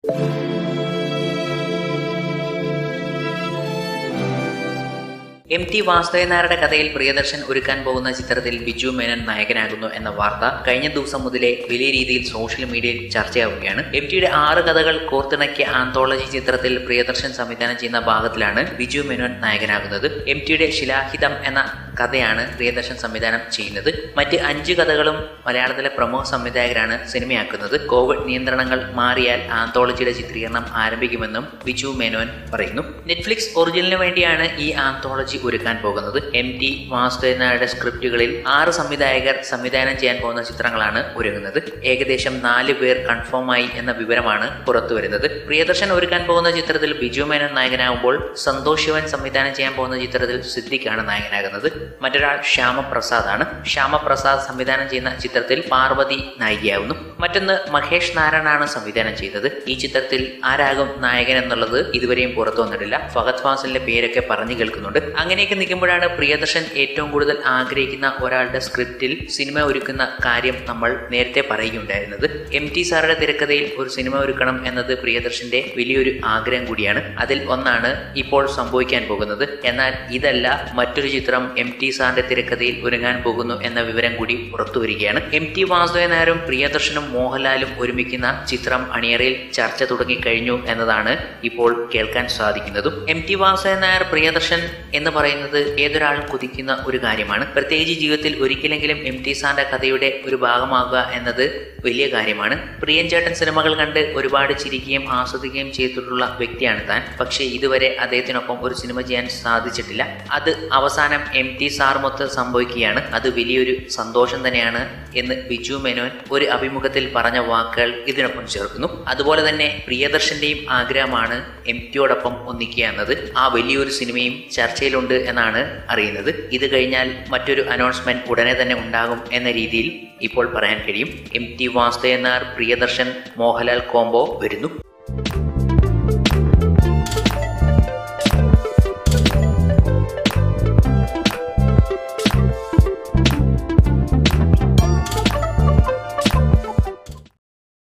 M T Vasudevan നായരുടെ കഥയിൽ പ്രിയദർശൻ ഒരുക്കാൻ പോകുന്ന ചിത്രത്തിൽ ബിജു മേനൻ നായകനാകുന്നു എന്ന വാർത്ത കഴിഞ്ഞ ദിവസം മുതലേ വലിയ രീതിയിൽ സോഷ്യൽ മീഡിയയിൽ ചർച്ചയാവുകയാണ് എം ടിയുടെ ആറ് കഥകൾ കോർത്തിണക്കിയ ആന്തോളജി ചിത്രത്തിൽ പ്രിയദർശൻ സംവിധാനം ചെയ്യുന്ന ഭാഗത്തിലാണ് ബിജു മേനോൻ നായകനാകുന്നത് എം ടിയുടെ ശിലാഹിതം എന്ന കഥയാണ് പ്രിയദർശൻ സംവിധാനം ചെയ്യുന്നത് മറ്റ് അഞ്ച് കഥകളും മലയാളത്തിലെ പ്രമുഖ സംവിധായകരാണ് സിനിമയാക്കുന്നത് കോവിഡ് നിയന്ത്രണങ്ങൾ മാറിയാൽ ആന്തോളജിയുടെ ചിത്രീകരണം ആരംഭിക്കുമെന്നും ബിജു മേനോൻ പറയുന്നു നെറ്റ്ഫ്ലിക്സ് ഒറിജിനലിന് വേണ്ടിയാണ് ഈ ആന്തോളജി ഒരുക്കാൻ പോകുന്നത് എം ടി വാസുദേവൻ നായരുടെ സ്ക്രിപ്റ്റുകളിൽ ആറ് സംവിധായകർ സംവിധാനം ചെയ്യാൻ പോകുന്ന ചിത്രങ്ങളാണ് ഒരുങ്ങുന്നത് ഏകദേശം നാല് പേർ കൺഫേം ആയി എന്ന വിവരമാണ് പുറത്തു വരുന്നത് പ്രിയദർശൻ ഒരുക്കാൻ പോകുന്ന ചിത്രത്തിൽ ബിജു മേനോൻ നായകനാകുമ്പോൾ സന്തോഷ് ശിവൻ സംവിധാനം ചെയ്യാൻ പോകുന്ന ചിത്രത്തിൽ സിദ്ദിഖാണ് നായകനാകുന്നത് മറ്റൊരാൾ ശ്യാമപ്രസാദ് ആണ് ശ്യാമപ്രസാദ് സംവിധാനം ചെയ്യുന്ന ചിത്രത്തിൽ പാർവതി നായികയാവുന്നു മറ്റൊന്ന് മഹേഷ് നാരായണാണ് സംവിധാനം ചെയ്തത് ഈ ചിത്രത്തിൽ ആരാകും നായകൻ എന്നുള്ളത് ഇതുവരെയും പുറത്തു വന്നിട്ടില്ല ഫഹദ് ഫാസിലിന്റെ പേരൊക്കെ പറഞ്ഞു കേൾക്കുന്നുണ്ട് അങ്ങനെയൊക്കെ നിൽക്കുമ്പോഴാണ് പ്രിയദർശൻ ഏറ്റവും കൂടുതൽ ആഗ്രഹിക്കുന്ന ഒരാളുടെ സ്ക്രിപ്റ്റിൽ സിനിമ ഒരുക്കുന്ന കാര്യം നമ്മൾ നേരത്തെ പറയുകയുണ്ടായിരുന്നത് എം ടി സാറുടെ തിരക്കഥയിൽ ഒരു സിനിമ ഒരുക്കണം എന്നത് പ്രിയദർശന്റെ വലിയൊരു ആഗ്രഹം കൂടിയാണ് അതിൽ ഒന്നാണ് ഇപ്പോൾ സംഭവിക്കാൻ പോകുന്നത് എന്നാൽ ഇതല്ല മറ്റൊരു ചിത്രം എം ടി സാറിന്റെ തിരക്കഥയിൽ ഒരുങ്ങാൻ പോകുന്നു എന്ന വിവരം കൂടി പുറത്തു വരികയാണ് എം ടി വാസുദേവൻ നായരും പ്രിയദർശനും മോഹൻലാലും ഒരുമിക്കുന്ന ചിത്രം അണിയറയിൽ ചർച്ച തുടങ്ങിക്കഴിഞ്ഞു എന്നതാണ് ഇപ്പോൾ കേൾക്കാൻ സാധിക്കുന്നതും എം ടി വാസുദേവൻ നായർ പ്രിയദർശൻ എന്ന് പറയുന്നത് ഏതൊരാളും കുതിക്കുന്ന ഒരു കാര്യമാണ് പ്രത്യേകിച്ച് ജീവിതത്തിൽ ഒരിക്കലെങ്കിലും എം ടി സാറിന്റെ കഥയുടെ ഒരു ഭാഗമാകുക എന്നത് വലിയ കാര്യമാണ് പ്രിയൻ ചേട്ടൻ സിനിമകൾ കണ്ട് ഒരുപാട് ചിരിക്കുകയും ആസ്വദിക്കുകയും ചെയ്തിട്ടുള്ള വ്യക്തിയാണ് താൻ പക്ഷേ ഇതുവരെ അദ്ദേഹത്തിനൊപ്പം ഒരു സിനിമ ചെയ്യാൻ സാധിച്ചിട്ടില്ല അത് അവസാനം എം ടി സാർ മൊത്തം സംഭവിക്കുകയാണ് അത് വലിയൊരു സന്തോഷം തന്നെയാണ് എന്ന് ബിജു മേനോൻ ഒരു അഭിമുഖത്തിൽ പറഞ്ഞ വാക്കുകൾ ഇതിനൊപ്പം ചേർക്കുന്നു അതുപോലെ തന്നെ പ്രിയദർശന്റെയും ആഗ്രഹമാണ് എം ടിയോടൊപ്പം ഒന്നിക്കുക എന്നത് ആ വലിയൊരു സിനിമയും ചർച്ചയിലുണ്ട് എന്നാണ് അറിയുന്നത് ഇത് കഴിഞ്ഞാൽ മറ്റൊരു അനൗൺസ്മെന്റ് ഉടനെ തന്നെ ഉണ്ടാകും എന്ന രീതിയിൽ ഇപ്പോൾ പറയാൻ കഴിയും M T Vasudevan Nair Priyadarshan Mohanlal combo വരുന്നു